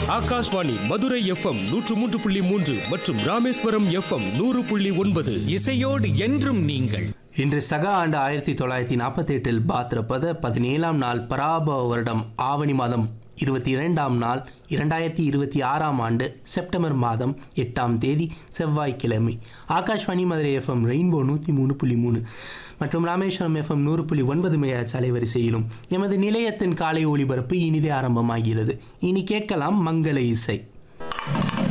Akashvani Madurai FM நூற்று மூன்று புள்ளி மூன்று மற்றும் ராமேஸ்வரம் எஃப்எம் நூறு புள்ளி ஒன்பது இசையோடு என்றும் நீங்கள் இன்று சக ஆண்டு ஆயிரத்தி தொள்ளாயிரத்தி நாற்பத்தி எட்டில் பாத்திரப்பத பதினேழாம் நாள் பராபவ வருடம் ஆவணி மாதம் இருபத்தி இரண்டாம் நாள் இரண்டாயிரத்தி இருபத்தி ஆறாம் ஆண்டு செப்டம்பர் மாதம் எட்டாம் தேதி செவ்வாய்க்கிழமை ஆகாஷ்வாணி மதுரை எஃப்எம் ரெயின்போ நூற்றி மூணு புள்ளி மூணு மற்றும் ராமேஸ்வரம் எஃப்எம் நூறு புள்ளி ஒன்பது மெகாச் அலைவரிசையிலும் எமது நிலையத்தின் காலை ஒளிபரப்பு இனிதே ஆரம்பமாகிறது இனி கேட்கலாம் மங்கள இசை